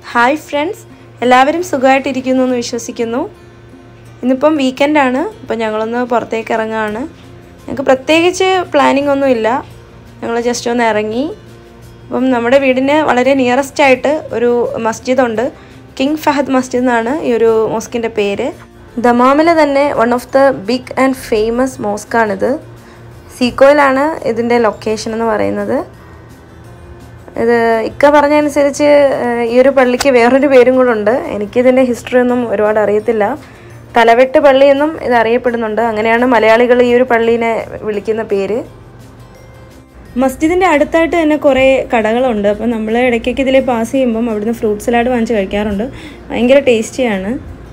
hi friends എല്ലാവരും സുഖമായിട്ടിരിക്കുന്നു എന്ന് വിശ്വസിക്കുന്നു ഇന്നിപ്പം വീക്കെൻഡാണ് അപ്പം ഞങ്ങളൊന്ന് പുറത്തേക്ക് ഇറങ്ങുകയാണ് ഞങ്ങൾക്ക് പ്രത്യേകിച്ച് പ്ലാനിംഗ് ഒന്നുമില്ല ഞങ്ങൾ ജസ്റ്റ് ഒന്ന് ഇറങ്ങി അപ്പം നമ്മുടെ വീടിന് വളരെ നിയറസ്റ്റ് ആയിട്ട് ഒരു മസ്ജിദുണ്ട് കിങ് ഫഹദ് മസ്ജിദ് എന്നാണ് ഈ ഒരു മോസ്കിൻ്റെ പേര് ദമാമിലെ തന്നെ one of the big and famous മോസ്കാണിത് സീക്കോയിലാണ് ഇതിൻ്റെ ലൊക്കേഷൻ എന്ന് പറയുന്നത് ഇത് ഇക്ക പറഞ്ഞതനുസരിച്ച് ഏഹ്, ഈ ഒരു പള്ളിക്ക് വേറൊരു പേരും കൂടെ ഉണ്ട് എനിക്കിതിൻ്റെ ഹിസ്റ്ററി ഒന്നും ഒരുപാട് അറിയത്തില്ല തലവെട്ട് പള്ളി എന്നും ഇത് അറിയപ്പെടുന്നുണ്ട് അങ്ങനെയാണ് മലയാളികൾ ഈ ഒരു പള്ളീനെ വിളിക്കുന്ന പേര് മസ്ജിദിൻ്റെ അടുത്തായിട്ട് തന്നെ കുറേ കടകളുണ്ട് അപ്പം നമ്മൾ ഇടയ്ക്കൊക്കെ ഇതിലെ പാസ് ചെയ്യുമ്പം അവിടുന്ന് ഫ്രൂട്ട് സലാഡ് വാങ്ങിച്ച് കഴിക്കാറുണ്ട് ഭയങ്കര ടേസ്റ്റിയാണ്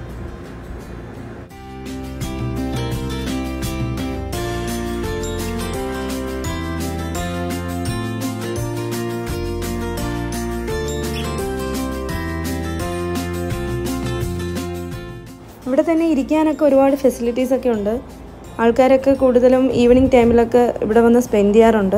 ഇവിടെ തന്നെ ഇരിക്കാനൊക്കെ ഒരുപാട് ഫെസിലിറ്റീസ് ഒക്കെ ഉണ്ട് ആൾക്കാരൊക്കെ കൂടുതലും ഈവനിങ് ടൈമിലൊക്കെ ഇവിടെ വന്ന് സ്പെൻഡ് ചെയ്യാറുണ്ട്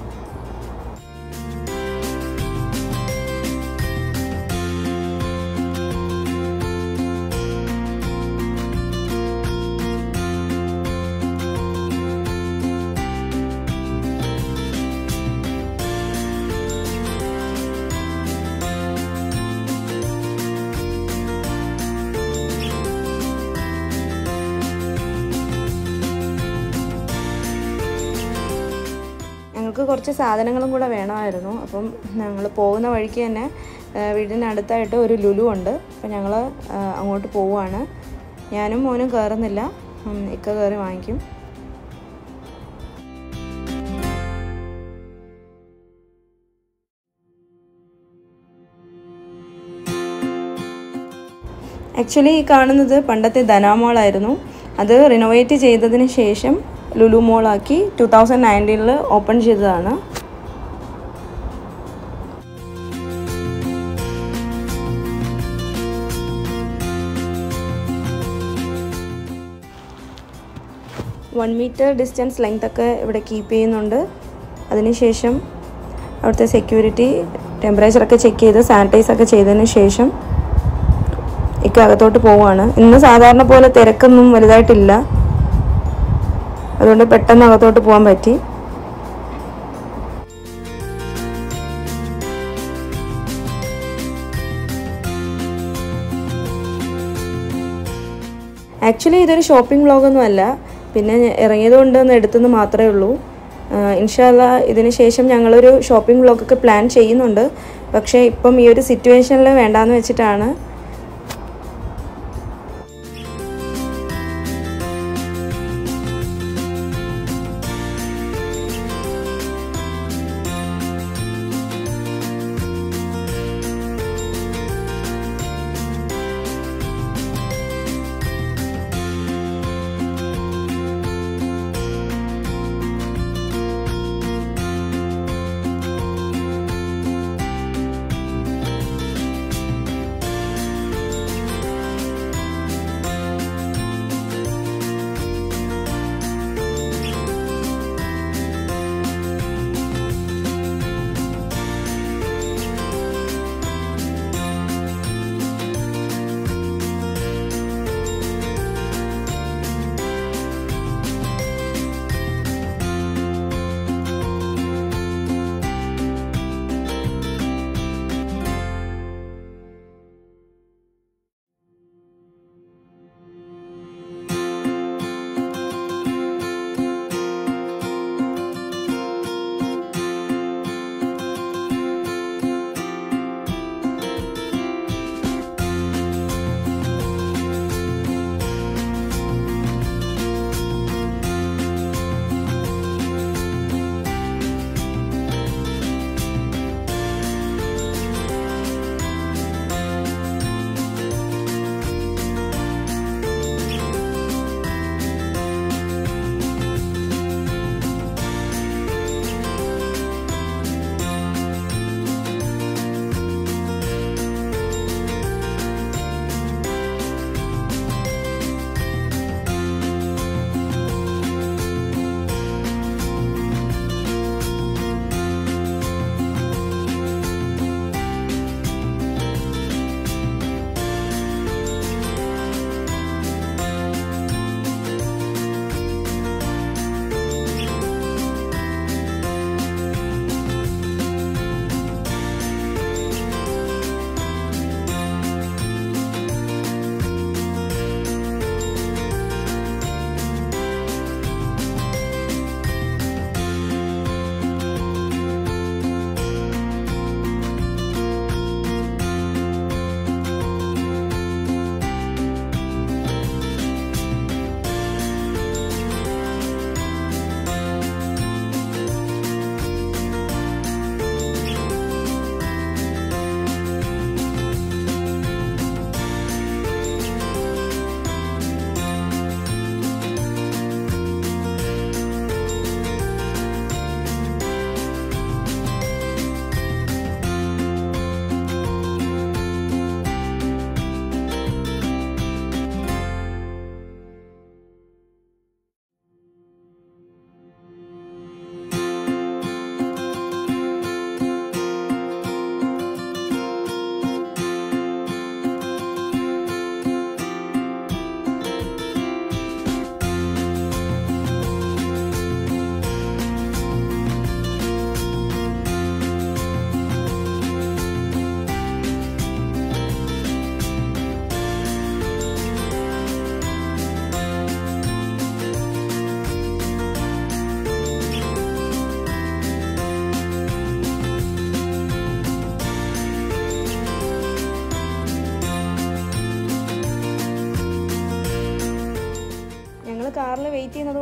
ഞങ്ങൾക്ക് കുറച്ച് സാധനങ്ങളും കൂടെ വേണമായിരുന്നു അപ്പം ഞങ്ങൾ പോകുന്ന വഴിക്ക് തന്നെ ആ, വീടിനടുത്തായിട്ട് ഒരു ലുലു ഉണ്ട് അപ്പം ഞങ്ങൾ അങ്ങോട്ട് പോവുകയാണ് ഞാനും മോനും കയറുന്നില്ല ഉം, ഇക്ക കയറി വാങ്ങിക്കും ആക്ച്വലി ഈ കാണുന്നത് പണ്ടത്തെ ധനാമോളായിരുന്നു അത് റിനോവേറ്റ് ചെയ്തതിന് ശേഷം ലുലു മോളാക്കി ടു തൗസൻഡ് നയൻറ്റീനിൽ ഓപ്പൺ ചെയ്തതാണ് വൺ മീറ്റർ ഡിസ്റ്റൻസ് ലെങ്ത് ഒക്കെ ഇവിടെ കീപ്പ് ചെയ്യുന്നുണ്ട് അതിനുശേഷം അവിടുത്തെ സെക്യൂരിറ്റി ടെമ്പറേച്ചറൊക്കെ ചെക്ക് ചെയ്ത് സാനിറ്റൈസ് ഒക്കെ ചെയ്തതിന് ശേഷം ഇക്ക അകത്തോട്ട് പോവുകയാണ് ഇന്ന് സാധാരണ പോലെ തിരക്കൊന്നും വലുതായിട്ടില്ല അതുകൊണ്ട് പെട്ടെന്ന് അകത്തോട്ട് പോകാൻ പറ്റി ആക്ച്വലി ഇതൊരു ഷോപ്പിംഗ് വ്ളോഗൊന്നും അല്ല പിന്നെ ഞ- ഇറങ്ങിയത് കൊണ്ട് ഒന്ന് എടുത്തെന്ന് മാത്രമേ ഉള്ളൂ ഇൻഷാല്ല ഇതിന് ശേഷം ഞങ്ങളൊരു ഷോപ്പിംഗ് വ്ളോഗൊക്കെ പ്ലാൻ ചെയ്യുന്നുണ്ട് പക്ഷേ ഇപ്പം ഈ ഒരു സിറ്റുവേഷനിൽ വേണ്ടാന്ന് വെച്ചിട്ടാണ്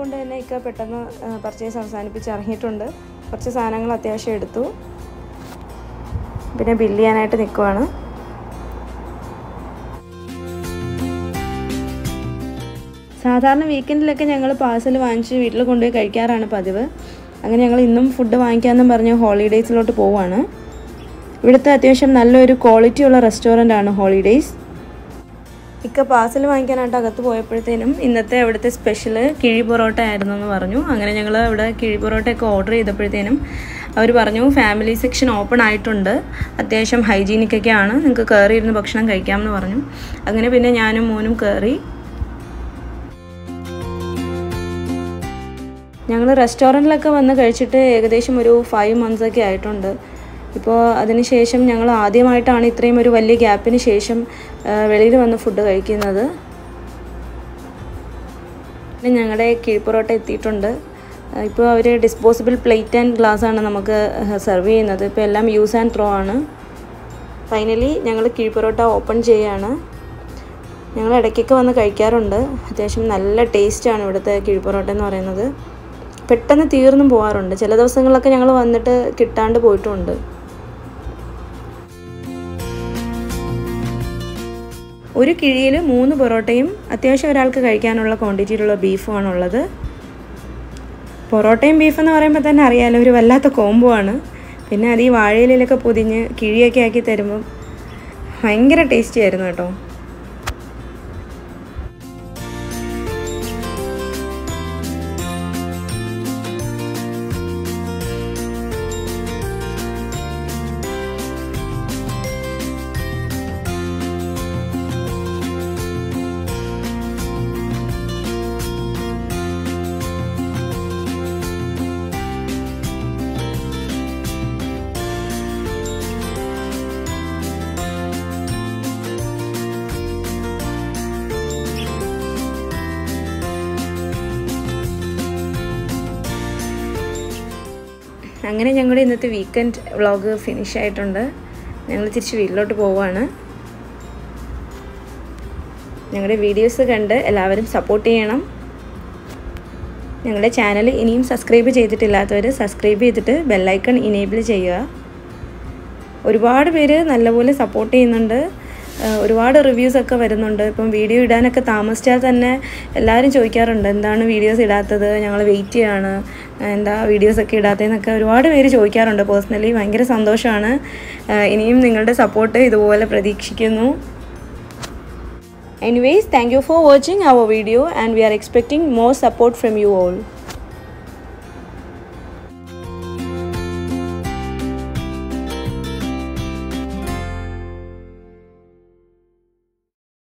ആയതുകൊണ്ട് തന്നെ ഇക്ക പെട്ടെന്ന് പർച്ചേസ് അവസാനിപ്പിച്ച് ഇറങ്ങിയിട്ടുണ്ട് കുറച്ച് സാധനങ്ങൾ അത്യാവശ്യം എടുത്തു പിന്നെ ബില്ല് ചെയ്യാനായിട്ട് നിൽക്കുവാണ് സാധാരണ വീക്കെൻഡിലൊക്കെ ഞങ്ങൾ പാഴ്സൽ വാങ്ങിച്ച് വീട്ടിൽ കൊണ്ടുപോയി കഴിക്കാറാണ് പതിവ് അങ്ങനെ ഞങ്ങൾ ഇന്നും ഫുഡ് വാങ്ങിക്കാമെന്നും പറഞ്ഞ് ഹോളിഡേയ്സിലോട്ട് പോവാണ് ഇവിടുത്തെ അത്യാവശ്യം നല്ലൊരു ക്വാളിറ്റി ഉള്ള റെസ്റ്റോറൻ്റ് ആണ് ഹോളിഡേയ്സ് ഇക്ക പാഴ്സൽ വാങ്ങിക്കാനായിട്ട് അകത്ത് പോയപ്പോഴത്തേനും ഇന്നത്തെ അവിടുത്തെ സ്പെഷ്യൽ കിഴി പൊറോട്ട ആയിരുന്നു എന്ന് പറഞ്ഞു അങ്ങനെ ഞങ്ങൾ ഇവിടെ കിഴി പൊറോട്ടയൊക്കെ ഓർഡർ ചെയ്തപ്പോഴത്തേനും അവർ പറഞ്ഞു ഫാമിലി സെക്ഷൻ ഓപ്പൺ ആയിട്ടുണ്ട് അത്യാവശ്യം ഹൈജീനിക്കൊക്കെയാണ് നിങ്ങൾക്ക് കയറി ഇരുന്ന് ഭക്ഷണം കഴിക്കാമെന്ന് പറഞ്ഞു അങ്ങനെ പിന്നെ ഞാനും മോനും കയറി ഞങ്ങൾ റെസ്റ്റോറൻറ്റിലൊക്കെ വന്ന് കഴിച്ചിട്ട് ഏകദേശം ഒരു ഫൈവ് മന്ത്സ് ഒക്കെ ആയിട്ടുണ്ട് ഇപ്പോൾ അതിനുശേഷം ഞങ്ങൾ ആദ്യമായിട്ടാണ് ഇത്രയും ഒരു വലിയ ഗ്യാപ്പിന് ശേഷം വെളിയിൽ വന്ന് ഫുഡ് കഴിക്കുന്നത് പിന്നെ ഞങ്ങളുടെ കിഴിപ്പൊറോട്ട എത്തിയിട്ടുണ്ട് ഇപ്പോൾ അവർ ഡിസ്പോസിബിൾ പ്ലേറ്റ് ആൻഡ് ഗ്ലാസ് ആണ് നമുക്ക് സെർവ് ചെയ്യുന്നത് ഇപ്പോൾ എല്ലാം യൂസ് ആൻഡ് ത്രോ ആണ് ഫൈനലി ഞങ്ങൾ കിഴിപ്പൊറോട്ട ഓപ്പൺ ചെയ്യുകയാണ് ഞങ്ങൾ ഇടയ്ക്കൊക്കെ വന്ന് കഴിക്കാറുണ്ട് അത്യാവശ്യം നല്ല ടേസ്റ്റാണ് ഇവിടുത്തെ കിഴിപ്പൊറോട്ട എന്ന് പറയുന്നത് പെട്ടെന്ന് തീർന്നും പോകാറുണ്ട് ചില ദിവസങ്ങളിലൊക്കെ ഞങ്ങൾ വന്നിട്ട് കിട്ടാണ്ട് പോയിട്ടുമുണ്ട് ഒരു കിഴിയിൽ മൂന്ന് പൊറോട്ടയും അത്യാവശ്യം ഒരാൾക്ക് കഴിക്കാനുള്ള ക്വാണ്ടിറ്റിയിലുള്ള ബീഫുമാണ് ഉള്ളത് പൊറോട്ടയും ബീഫ് എന്ന് പറയുമ്പോൾ തന്നെ അറിയാമല്ലോ ഒരു വല്ലാത്ത കോംബോ ആണ് പിന്നെ അത് ഈ വാഴയിലൊക്കെ പൊതിഞ്ഞ് കിഴിയൊക്കെ ആക്കി തരുമ്പം ഭയങ്കര ടേസ്റ്റി ആയിരുന്നു കേട്ടോ അങ്ങനെ ഞങ്ങളുടെ ഇന്നത്തെ വീക്കെൻഡ് വ്ളോഗ് ഫിനിഷ് ആയിട്ടുണ്ട് ഞങ്ങൾ തിരിച്ച് വീട്ടിലോട്ട് പോവുകയാണ് ഞങ്ങളുടെ വീഡിയോസ് കണ്ട് എല്ലാവരും സപ്പോർട്ട് ചെയ്യണം ഞങ്ങളുടെ ചാനൽ ഇനിയും സബ്സ്ക്രൈബ് ചെയ്തിട്ടില്ലാത്തവർ സബ്സ്ക്രൈബ് ചെയ്തിട്ട് ബെല്ലൈക്കൺ ഇനേബിൾ ചെയ്യുക ഒരുപാട് പേര് നല്ലപോലെ സപ്പോർട്ട് ചെയ്യുന്നുണ്ട് ഒരുപാട് റിവ്യൂസ് ഒക്കെ വരുന്നുണ്ട് ഇപ്പം വീഡിയോ ഇടാനൊക്കെ താമസിച്ചാൽ തന്നെ എല്ലാവരും ചോദിക്കാറുണ്ട് എന്താണ് വീഡിയോസ് ഇടാത്തത് ഞങ്ങൾ വെയിറ്റ് ചെയ്യാണ് എന്താ വീഡിയോസൊക്കെ ഇടാത്തതെന്നൊക്കെ ഒരുപാട് പേര് ചോദിക്കാറുണ്ട് പേഴ്സണലി ഭയങ്കര സന്തോഷമാണ് ഇനിയും നിങ്ങളുടെ സപ്പോർട്ട് ഇതുപോലെ പ്രതീക്ഷിക്കുന്നു anyways thank you for watching our video and we are expecting more support from you all